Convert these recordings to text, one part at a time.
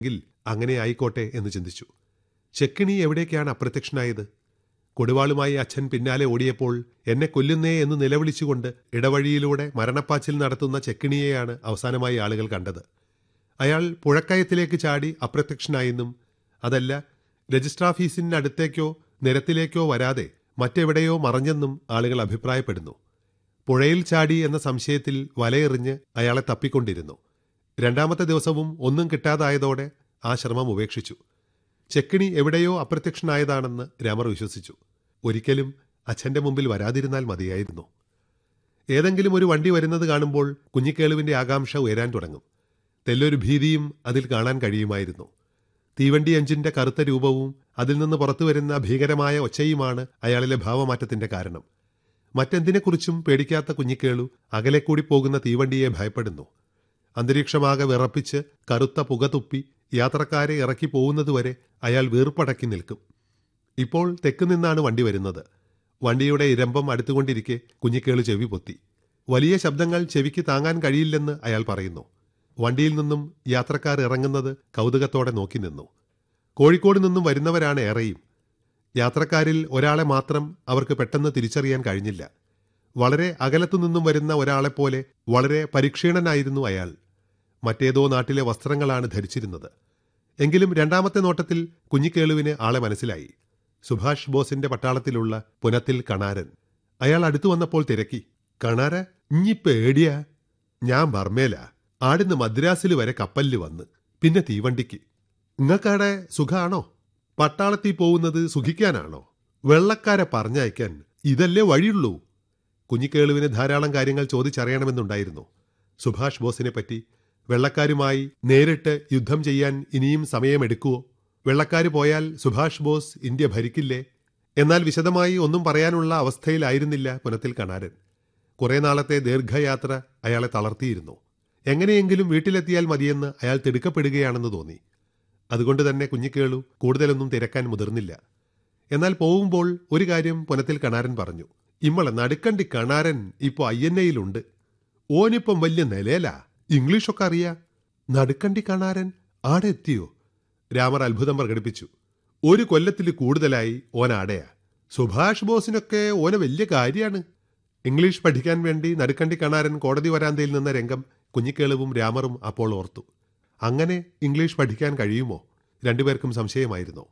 എങ്കിൽ അങ്ങനെ ആയിക്കോട്ടെ എന്ന് ചിന്തിച്ചു ചെക്കിണി എവിടേക്കാണ് അപ്രത്യക്ഷനായത് കൊടുവാളുമായി അച്ഛൻ പിന്നാലെ ഓടിയപ്പോൾ എന്നെ കൊല്ലുന്നേ എന്ന് നിലവിളിച്ചുകൊണ്ട് ഇടവഴിയിലൂടെ മരണപ്പാച്ചിൽ നടത്തുന്ന ചെക്കിണിയെയാണ് അവസാനമായി ആളുകൾ കണ്ടത് അയാൾ പുഴക്കയത്തിലേക്ക് ചാടി അപ്രത്യക്ഷനായെന്നും അതല്ല രജിസ്റ്റർ ഓഫീസിന് അടുത്തേക്കോ നിരത്തിലേക്കോ വരാതെ മറ്റെവിടെയോ മറഞ്ഞെന്നും ആളുകൾ അഭിപ്രായപ്പെടുന്നു പുഴയിൽ ചാടി എന്ന സംശയത്തിൽ വലയെറിഞ്ഞ് അയാളെ തപ്പിക്കൊണ്ടിരുന്നു രണ്ടാമത്തെ ദിവസവും ഒന്നും കിട്ടാതായതോടെ ആ ശ്രമം ഉപേക്ഷിച്ചു ചെക്കിണി എവിടെയോ അപ്രത്യക്ഷനായതാണെന്ന് രാമർ വിശ്വസിച്ചു ഒരിക്കലും അച്ഛന്റെ മുമ്പിൽ വരാതിരുന്നാൽ മതിയായിരുന്നു ഏതെങ്കിലും ഒരു വണ്ടി വരുന്നത് കാണുമ്പോൾ കുഞ്ഞിക്കേളുവിന്റെ ആകാംക്ഷ ഉയരാൻ തുടങ്ങും തെല്ലൊരു ഭീതിയും അതിൽ കാണാൻ കഴിയുമായിരുന്നു തീവണ്ടി എഞ്ചിന്റെ കറുത്ത രൂപവും അതിൽ നിന്ന് പുറത്തു വരുന്ന ഭീകരമായ ഒച്ചയുമാണ് അയാളിലെ ഭാവമാറ്റത്തിന്റെ കാരണം മറ്റെന്തിനെക്കുറിച്ചും പേടിക്കാത്ത കുഞ്ഞിക്കേളു അകലെ കൂടി പോകുന്ന തീവണ്ടിയെ ഭയപ്പെടുന്നു അന്തരീക്ഷമാകെ വിറപ്പിച്ച് കറുത്ത പുക തുപ്പി യാത്രക്കാരെ ഇറക്കി പോകുന്നതുവരെ അയാൾ വീർപ്പടക്കി നിൽക്കും ഇപ്പോൾ തെക്ക് നിന്നാണ് വണ്ടി വരുന്നത് വണ്ടിയുടെ ഇരമ്പം അടുത്തുകൊണ്ടിരിക്കെ കുഞ്ഞിക്കേളു ചെവി പൊത്തി വലിയ ശബ്ദങ്ങൾ ചെവിക്ക് താങ്ങാൻ കഴിയില്ലെന്ന് അയാൾ പറയുന്നു വണ്ടിയിൽ നിന്നും യാത്രക്കാർ ഇറങ്ങുന്നത് കൗതുകത്തോടെ നോക്കി നിന്നു കോഴിക്കോട് നിന്നും വരുന്നവരാണ് ഏറെയും യാത്രക്കാരിൽ ഒരാളെ മാത്രം അവർക്ക് പെട്ടെന്ന് തിരിച്ചറിയാൻ കഴിഞ്ഞില്ല വളരെ അകലത്തു നിന്നും വരുന്ന ഒരാളെപ്പോലെ വളരെ പരിക്ഷീണനായിരുന്നു അയാൾ മറ്റേതോ നാട്ടിലെ വസ്ത്രങ്ങളാണ് ധരിച്ചിരുന്നത് എങ്കിലും രണ്ടാമത്തെ നോട്ടത്തിൽ കുഞ്ഞിക്കേളുവിന് ആളെ മനസ്സിലായി സുഭാഷ് ബോസിന്റെ പട്ടാളത്തിലുള്ള പുനത്തിൽ കണാരൻ അയാൾ അടുത്തു വന്നപ്പോൾ തിരക്കി കണാര ഇഞ്ഞി പേടിയാ ഞാൻ ബർമേല ആടുന്ന് മദ്രാസിൽ വരെ കപ്പലിൽ വന്ന് പിന്നെ തീവണ്ടിക്ക് ഇങ്ങക്കാടെ സുഖാണോ പട്ടാളത്തിൽ പോകുന്നത് സുഖിക്കാനാണോ വെള്ളക്കാരെ പറഞ്ഞയക്കാൻ ഇതല്ലേ വഴിയുള്ളൂ കുഞ്ഞിക്കേളുവിന് ധാരാളം കാര്യങ്ങൾ ചോദിച്ചറിയണമെന്നുണ്ടായിരുന്നു സുഭാഷ് ബോസിനെ പറ്റി വെള്ളക്കാരുമായി നേരിട്ട് യുദ്ധം ചെയ്യാൻ ഇനിയും സമയമെടുക്കുവോ വെള്ളക്കാര് പോയാൽ സുഭാഷ് ബോസ് ഇന്ത്യ ഭരിക്കില്ലേ എന്നാൽ വിശദമായി ഒന്നും പറയാനുള്ള അവസ്ഥയിലായിരുന്നില്ല പുനത്തിൽ കണാരൻ കുറെ നാളത്തെ ദീർഘയാത്ര അയാളെ തളർത്തിയിരുന്നു എങ്ങനെയെങ്കിലും വീട്ടിലെത്തിയാൽ മതിയെന്ന് അയാൾ തിടുക്കപ്പെടുകയാണെന്ന് തോന്നി അതുകൊണ്ട് തന്നെ കുഞ്ഞിക്കേളു കൂടുതലൊന്നും തിരക്കാൻ മുതിർന്നില്ല എന്നാൽ പോകുമ്പോൾ ഒരു കാര്യം പുനത്തിൽ കണാരൻ പറഞ്ഞു ഇമ്മളെ നടുക്കണ്ടി കണാരൻ ഇപ്പോ ഐ എൻ എയിലുണ്ട് ഓനിപ്പം വലിയ നിലയിലാ ഇംഗ്ലീഷൊക്കെ അറിയാ നടുക്കണ്ടി കണാരൻ ആടെ എത്തിയോ രാമർ അത്ഭുതം പ്രകടിപ്പിച്ചു ഒരു കൊല്ലത്തിൽ കൂടുതലായി ഓൻ ആടെയാ സുഭാഷ് ബോസിനൊക്കെ ഓനെ വലിയ കാര്യമാണ് ഇംഗ്ലീഷ് പഠിക്കാൻ വേണ്ടി നടുക്കണ്ടി കണാരൻ കോടതി വരാന്തയിൽ നിന്ന രംഗം കുഞ്ഞിക്കേളുവും രാമറും അപ്പോൾ ഓർത്തു അങ്ങനെ ഇംഗ്ലീഷ് പഠിക്കാൻ കഴിയുമോ രണ്ടുപേർക്കും സംശയമായിരുന്നു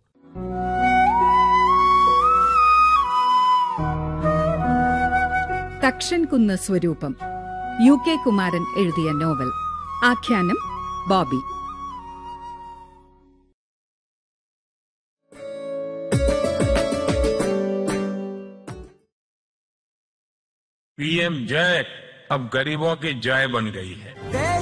തക്ഷൻകുന്ന് സ്വരൂപം യു കെ കുമാരൻ എഴുതിയ നോവൽ ആഖ്യാനം ബോബി पीएम जय अब गरीबों की जय बन गई है